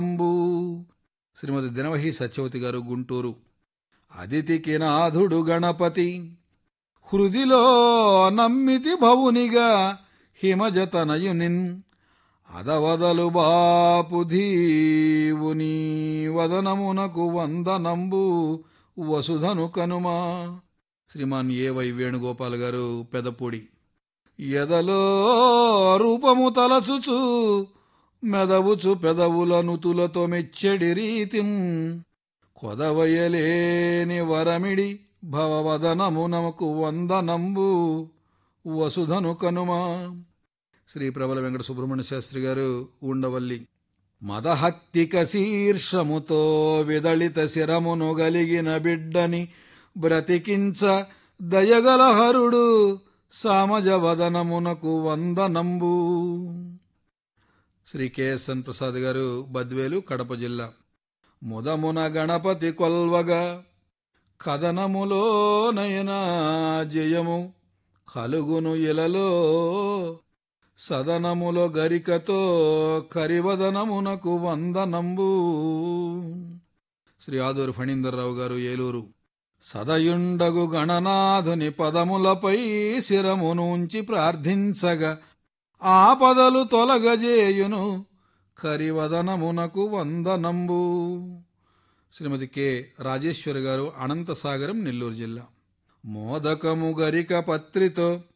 అంబు శ్రీమతి దినవహి సత్యవతి గారు గుంటూరు అదితికి నాథుడు గణపతి హృదిలో నమ్మితి భవునిగా హిమజతనయునిన్ అదవదలు బాపు ధీవుని వదనమునకు వందనంబు వసుధను కనుమా శ్రీమాన్ ఏ వై వేణుగోపాల్ గారు పెదపూడి ఎదలో రూపము తలచుచు మెదవుచు పెదవులను తులతో మెచ్చడి రీతిం కొదవయలేని వరమిడి భవవదనమునకు వందనంబు వసుధను కనుమా శ్రీ ప్రబల వెంకట సుబ్రహ్మణ్య శాస్త్రి గారు ఉండవల్లి మదహత్తిక శీర్షముతో విదళిత శిరమును గలిగిన బిడ్డని బ్రతికించ దయగల హరుడు సామజవదనమునకు వందనంబు శ్రీ కెఎస్ఎన్ ప్రసాద్ గారు బద్వేలు కడప జిల్లా ముదమున గణపతి కొల్వగా కథనములో నయనా జయము కలుగును ఇలలో సదనములో గరికతో కరివదనమునకు వందనంబు శ్రీ ఆదూరు ఫణీందర్రావు గారు ఏలూరు సదయుండగు గణనాథుని పదములపై శిరమునుంచి ప్రార్థించగా ఆపదలు తొలగజేయును కరివదనమునకు వందనంబు శ్రీమతి కె రాజేశ్వరి గారు అనంతసాగరం నెల్లూరు జిల్లా మోదకము గరిక పత్రితో